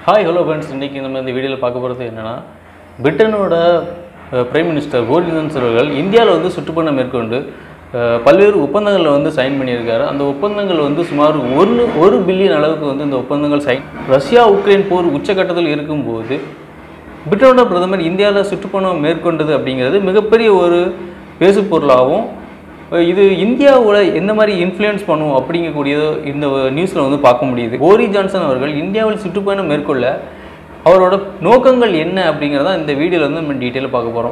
hi hello friends இன்றைக்கி நம்ம இந்த வீடியோவில் பார்க்க போகிறது என்னென்னா பிரிட்டனோட பிரைம் மினிஸ்டர் போரிஸ் ஜான்சன் அவர்கள் இந்தியாவில் வந்து சுற்றுப்பயணம் மேற்கொண்டு அஹ், பல்வேறு ஒப்பந்தங்களில் வந்து சைன் பண்ணியிருக்காரு அந்த ஒப்பந்தங்கள் வந்து சுமார் ஒன்று ஒரு பில்லியன் அளவுக்கு வந்து இந்த ஒப்பந்தங்கள் சைன் ரஷ்யா உக்ரைன் போர் உச்சக்கட்டத்தில் இருக்கும்போது பிரிட்டனோட பிரதமர் இந்தியாவில் சுற்றுப்பயணம் மேற்கொண்டது அப்படிங்கிறது மிகப்பெரிய ஒரு பேசு பொருளாகவும் இது இந்தியாவில் எந்த மாதிரி இன்ஃப்ளூயன்ஸ் பண்ணும் அப்படிங்கக்கூடியது இந்த நியூஸில் வந்து பார்க்க முடியுது போரி ஜான்சன் அவர்கள் இந்தியாவில் சுற்றுப்பயணம் மேற்கொள்ள அவரோட நோக்கங்கள் என்ன அப்படிங்கிறத இந்த வீடியோவில் வந்து நம்ம டீட்டெயிலாக பார்க்க போகிறோம்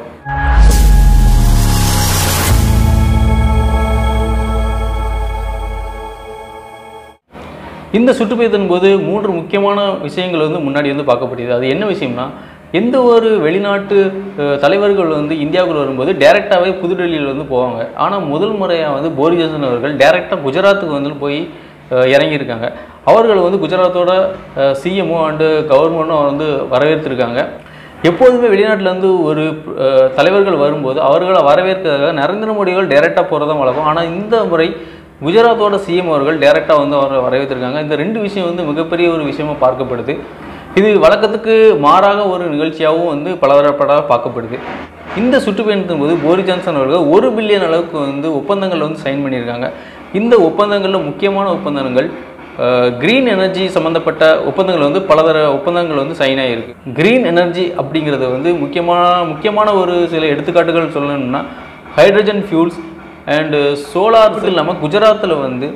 இந்த சுற்றுப்பயணத்தின் போது மூன்று முக்கியமான விஷயங்கள் வந்து முன்னாடி வந்து பார்க்கப்படுது அது என்ன விஷயம்னா எந்த ஒரு வெளிநாட்டு அஹ், தலைவர்கள் வந்து இந்தியாவுக்குள்ள வரும்போது டைரெக்டாகவே புதுடெல்லியில் வந்து போவாங்க ஆனால் முதல் முறையாக வந்து போரி ஜான்சன் அவர்கள் டைரெக்டாக குஜராத்துக்கு வந்து போய் அஹ், இறங்கியிருக்காங்க அவர்கள் வந்து குஜராத்தோட சிஎம்ஓ அண்டு கவர்மெண்ட்டும் வந்து வரவேற்றிருக்காங்க எப்போதுமே வெளிநாட்டிலேருந்து ஒரு அஹ், தலைவர்கள் வரும்போது அவர்களை வரவேற்கிறதுக்காக நரேந்திர மோடி அவர்கள் டைரெக்டாக போகிறதான் வழக்கம் ஆனால் இந்த முறை குஜராத்தோட சிஎம் அவர்கள் டைரெக்டாக வந்து அவரை வரவேற்றிருக்காங்க இந்த ரெண்டு விஷயம் வந்து மிகப்பெரிய ஒரு விஷயமா பார்க்கப்படுது இது வழக்கத்துக்கு மாறாக ஒரு நிகழ்ச்சியாகவும் வந்து பலதரப்படாக பார்க்கப்படுது இந்த சுற்றுப்பயணத்தின் போது போரி ஜான்சன் அவர்கள் ஒரு பில்லியன் அளவுக்கு வந்து ஒப்பந்தங்கள் வந்து சைன் பண்ணியிருக்காங்க இந்த ஒப்பந்தங்களில் முக்கியமான ஒப்பந்தங்கள் க்ரீன் எனர்ஜி சம்மந்தப்பட்ட ஒப்பந்தங்கள் வந்து பலதர ஒப்பந்தங்கள் வந்து சைன் ஆகிருக்கு க்ரீன் எனர்ஜி அப்படிங்கிறது வந்து முக்கியமான முக்கியமான ஒரு சில எடுத்துக்காட்டுகள் சொல்லணும்னா ஹைட்ரஜன் ஃபியூல்ஸ் அண்டு சோலார் இல்லாமல் குஜராத்தில் வந்து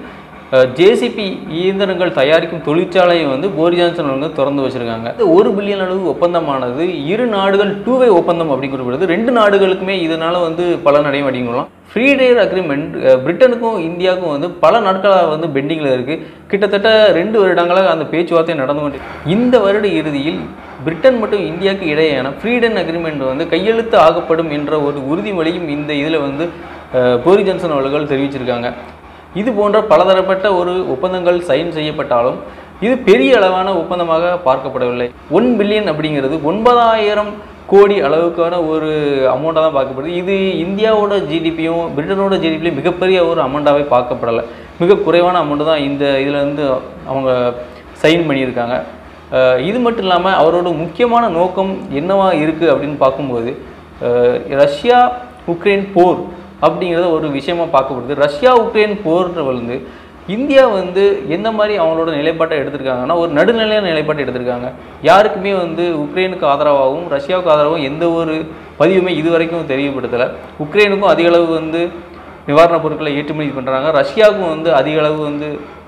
ஜேசிபி இயந்திரங்கள் தயாரிக்கும் தொழிற்சாலையை வந்து போரி ஜான்சன் வந்து திறந்து வச்சிருக்காங்க இந்த ஒரு பில்லியன் அளவு ஒப்பந்தமானது இரு நாடுகள் டூ வே ஒப்பந்தம் அப்படின்னு குறிப்பிடுறது ரெண்டு நாடுகளுக்குமே இதனால வந்து பலன் அடையும் அப்படிங்கலாம் ஃப்ரீ டேர் அக்ரிமெண்ட் பிரிட்டனுக்கும் இந்தியாவுக்கும் வந்து பல நாட்களாக வந்து பெண்டிங்கில் இருக்குது கிட்டத்தட்ட ரெண்டு வருடங்களாக அந்த பேச்சுவார்த்தை நடந்து கொண்டு இந்த வருட இறுதியில் பிரிட்டன் மற்றும் இந்தியாவுக்கு இடையேயான ஃப்ரீடன் அக்ரிமெண்ட் வந்து கையெழுத்து ஆகப்படும் என்ற ஒரு உறுதிமொழியும் இந்த இதில் வந்து அஹ், போரி ஜான்சன் அவர்கள் தெரிவிச்சிருக்காங்க இது போன்ற பலதரப்பட்ட ஒரு ஒப்பந்தங்கள் சைன் செய்யப்பட்டாலும் இது பெரிய அளவான ஒப்பந்தமாக பார்க்கப்படவில்லை ஒன் பில்லியன் அப்படிங்கிறது ஒன்பதாயிரம் கோடி அளவுக்கான ஒரு அமௌண்ட்டாக தான் பார்க்கப்படுது இது இந்தியாவோட ஜிடிபியும் பிரிட்டனோட ஜிடிபியும் மிகப்பெரிய ஒரு அமௌண்ட்டாகவே பார்க்கப்படலை மிக குறைவான அமௌண்ட்டு தான் இந்த இதில் வந்து அவங்க சைன் பண்ணியிருக்காங்க அஹ் இது மட்டும் இல்லாமல் அவரோட முக்கியமான நோக்கம் என்னவா இருக்குது அப்படின்னு பார்க்கும்போது அஹ் ரஷ்யா உக்ரைன் போர் அப்படிங்கிறத ஒரு விஷயமா பார்க்கப்படுது ரஷ்யா உக்ரைன் போர் வந்து இந்தியா வந்து எந்த மாதிரி அவங்களோட நிலைப்பாட்டை எடுத்திருக்காங்கன்னா ஒரு நடுநிலையான நிலைப்பாட்டை எடுத்திருக்காங்க யாருக்குமே வந்து உக்ரைனுக்கு ஆதரவாகவும் ரஷ்யாவுக்கு ஆதரவாகவும் எந்த ஒரு பதிவுமே இது வரைக்கும் தெரியப்படுத்தலை உக்ரைனுக்கும் அதிக அளவு வந்து நிவாரணப் பொருட்களை ஏற்றுமதி பண்ணுறாங்க ரஷ்யாவுக்கும் வந்து அதிக அளவு வந்து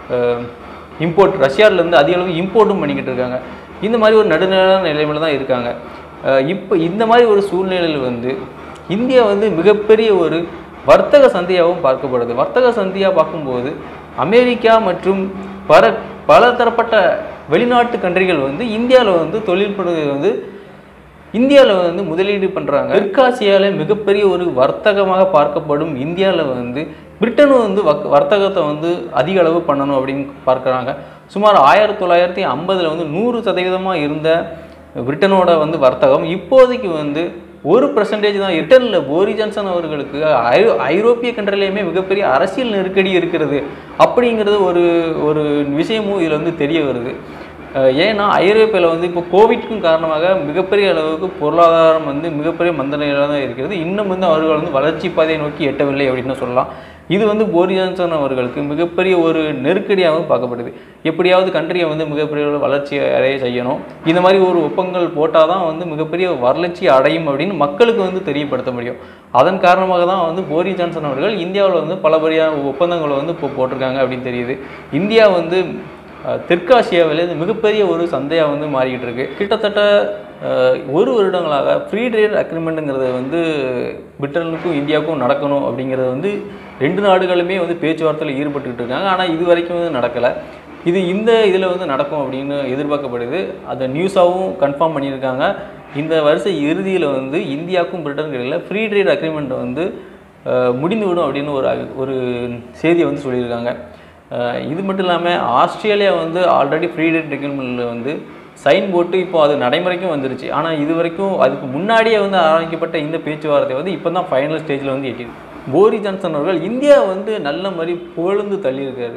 இம்போர்ட் ரஷ்யாவிலேருந்து அதிக அளவு இம்போர்ட்டும் பண்ணிக்கிட்டு இருக்காங்க இந்த மாதிரி ஒரு நடுநிலையான நிலைமையில தான் இருக்காங்க அஹ் இப்போ இந்த மாதிரி ஒரு சூழ்நிலையில் வந்து இந்தியா வந்து மிகப்பெரிய ஒரு வர்த்தக சந்தையாகவும் பார்க்கப்படுது வர்த்தக சந்தையாக பார்க்கும்போது அமெரிக்கா மற்றும் பல பல தரப்பட்ட வெளிநாட்டு கண்ட்ரிகள் வந்து இந்தியாவில் வந்து தொழில் புரிதல் வந்து இந்தியாவில் வந்து முதலீடு பண்ணுறாங்க தெற்காசியாவில் மிகப்பெரிய ஒரு வர்த்தகமாக பார்க்கப்படும் இந்தியாவில் வந்து பிரிட்டனும் வந்து வக் வர்த்தகத்தை வந்து அதிக அளவு பண்ணணும் அப்படின்னு பார்க்குறாங்க சுமார் ஆயிரத்தி தொள்ளாயிரத்தி ஐம்பதில் வந்து நூறு சதவீதமாக இருந்த பிரிட்டனோட வந்து வர்த்தகம் இப்போதைக்கு வந்து ஒரு பர்சன்டேஜ் தான் ரிட்டனில் போரி ஜான்சன் அவர்களுக்கு ஐ ஐரோப்பிய கண்ட்ரிலையுமே மிகப்பெரிய அரசியல் நெருக்கடி இருக்கிறது அப்படிங்கிறது ஒரு ஒரு விஷயமும் இதில் வந்து தெரிய வருது அஹ் ஏன்னா ஐரோப்பியாவில் வந்து இப்போ கோவிட்க்கும் காரணமாக மிகப்பெரிய அளவுக்கு பொருளாதாரம் வந்து மிகப்பெரிய மந்த நிலையில் தான் இருக்கிறது இன்னும் வந்து அவர்கள் வந்து வளர்ச்சி பாதையை நோக்கி எட்டவில்லை அப்படின்னு சொல்லலாம் இது வந்து போரி ஜான்சன் அவர்களுக்கு மிகப்பெரிய ஒரு நெருக்கடியாகவும் பார்க்கப்படுது எப்படியாவது கண்ட்ரியை வந்து மிகப்பெரிய ஒரு வளர்ச்சி அடைய செய்யணும் இந்த மாதிரி ஒரு ஒப்பந்தங்கள் போட்டால் தான் வந்து மிகப்பெரிய வளர்ச்சி அடையும் அப்படின்னு மக்களுக்கு வந்து தெரியப்படுத்த முடியும் அதன் காரணமாக தான் வந்து போரி ஜான்சன் அவர்கள் இந்தியாவில் வந்து பலபடியான ஒப்பந்தங்களை வந்து இப்போ போட்டிருக்காங்க அப்படின்னு தெரியுது இந்தியா வந்து அஹ், தெற்காசியாவில் இது மிகப்பெரிய ஒரு சந்தையாக வந்து மாறிக்கிட்டு இருக்கு கிட்டத்தட்ட அஹ், ஒரு வருடங்களாக ஃப்ரீ ட்ரேட் அக்ரிமெண்ட்டுங்கிறது வந்து பிரிட்டனுக்கும் இந்தியாவுக்கும் நடக்கணும் அப்படிங்கிறது வந்து ரெண்டு நாடுகளுமே வந்து பேச்சுவார்த்தையில் ஈடுபட்டுக்கிட்டு இருக்காங்க ஆனால் இது வரைக்கும் வந்து நடக்கலை இது இந்த இதில் வந்து நடக்கும் அப்படின்னு எதிர்பார்க்கப்படுது அதை நியூஸாகவும் கன்ஃபார்ம் பண்ணியிருக்காங்க இந்த வருஷ இறுதியில் வந்து இந்தியாவுக்கும் பிரிட்டனுக்கும் இடையில ஃப்ரீ ட்ரேட் அக்ரிமெண்ட் வந்து அஹ், முடிந்துவிடும் அப்படின்னு ஒரு ஒரு செய்தியை வந்து சொல்லியிருக்காங்க அஹ் இது மட்டும் இல்லாமல் ஆஸ்திரேலியா வந்து ஆல்ரெடி ஃப்ரீ டேட் அக்ரிமெண்ட்டில் வந்து சைன் போட்டு இப்போ அது நடைமுறைக்கும் வந்துருச்சு ஆனால் இது வரைக்கும் அதுக்கு முன்னாடியே வந்து ஆரம்பிக்கப்பட்ட இந்த பேச்சுவார்த்தை வந்து இப்போ தான் ஃபைனல் ஸ்டேஜில் வந்து எட்டிருக்கு போரி ஜான்சன் அவர்கள் இந்தியா வந்து நல்ல மாதிரி புகழ்ந்து தள்ளியிருக்காரு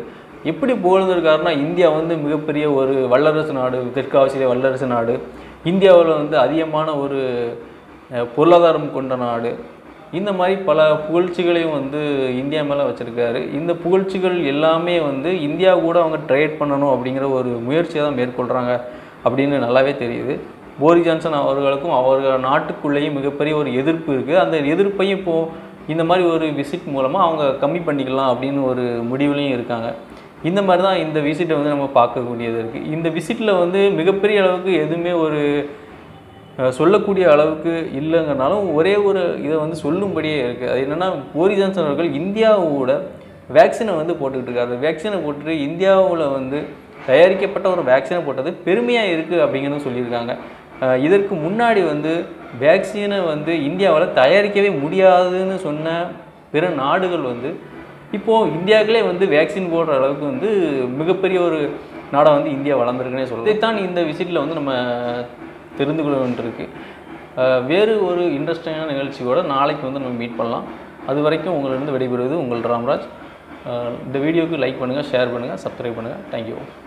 எப்படி புகழ்ந்திருக்காருன்னா இந்தியா வந்து மிகப்பெரிய ஒரு வல்லரசு நாடு தெற்காசிய வல்லரசு நாடு இந்தியாவில் வந்து அதிகமான ஒரு அஹ், பொருளாதாரம் கொண்ட நாடு இந்த மாதிரி பல புகழ்ச்சிகளையும் வந்து இந்தியா மேலே வச்சுருக்காரு இந்த புகழ்ச்சிகள் எல்லாமே வந்து இந்தியா கூட அவங்க ட்ரேட் பண்ணணும் அப்படிங்கிற ஒரு முயற்சியை தான் மேற்கொள்கிறாங்க அப்படின்னு நல்லாவே தெரியுது போரி ஜான்சன் அவர்களுக்கும் அவர்கள் நாட்டுக்குள்ளேயும் மிகப்பெரிய ஒரு எதிர்ப்பு இருக்குது அந்த எதிர்ப்பையும் இப்போது இந்த மாதிரி ஒரு விசிட் மூலமாக அவங்க கம்மி பண்ணிக்கலாம் அப்படின்னு ஒரு முடிவுலையும் இருக்காங்க இந்த மாதிரி தான் இந்த விசிட்டை வந்து நம்ம பார்க்கக்கூடியது இருக்குது இந்த விசிட்டில் வந்து மிகப்பெரிய அளவுக்கு எதுவுமே ஒரு அஹ், சொல்லக்கூடிய அளவுக்கு இல்லைங்கனாலும் ஒரே ஒரு இதை வந்து சொல்லும்படியே இருக்குது அது என்னென்னா போரி ஜான்சன் அவர்கள் இந்தியாவோட வேக்சினை வந்து போட்டுக்கிட்டு இருக்காரு வேக்சினை போட்டுட்டு இந்தியாவில் வந்து தயாரிக்கப்பட்ட ஒரு வேக்சினை போட்டது பெருமையாக இருக்குது அப்படிங்கிறது சொல்லியிருக்காங்க அஹ், இதற்கு முன்னாடி வந்து வேக்சினை வந்து இந்தியாவில் தயாரிக்கவே முடியாதுன்னு சொன்ன பிற நாடுகள் வந்து இப்போது இந்தியாவுக்குள்ளே வந்து வேக்சின் போடுற அளவுக்கு வந்து மிகப்பெரிய ஒரு நாடாக வந்து இந்தியா வளர்ந்துருக்குன்னே சொல்லலாம் இதைத்தான் இந்த விசிட்டில் வந்து நம்ம தெரிந்து கொள்ள வேண்டியிருக்கு அஹ் வேறு ஒரு இன்ட்ரெஸ்டிங்கான நிகழ்ச்சியோட நாளைக்கு வந்து நம்ம மீட் பண்ணலாம் அது வரைக்கும் உங்களிடம் விடைபெறுவது உங்கள் ராம்ராஜ் அஹ் இந்த வீடியோவுக்கு லைக் பண்ணுங்கள் ஷேர் பண்ணுங்கள் சப்ஸ்கிரைப் பண்ணுங்கள் தேங்க்யூ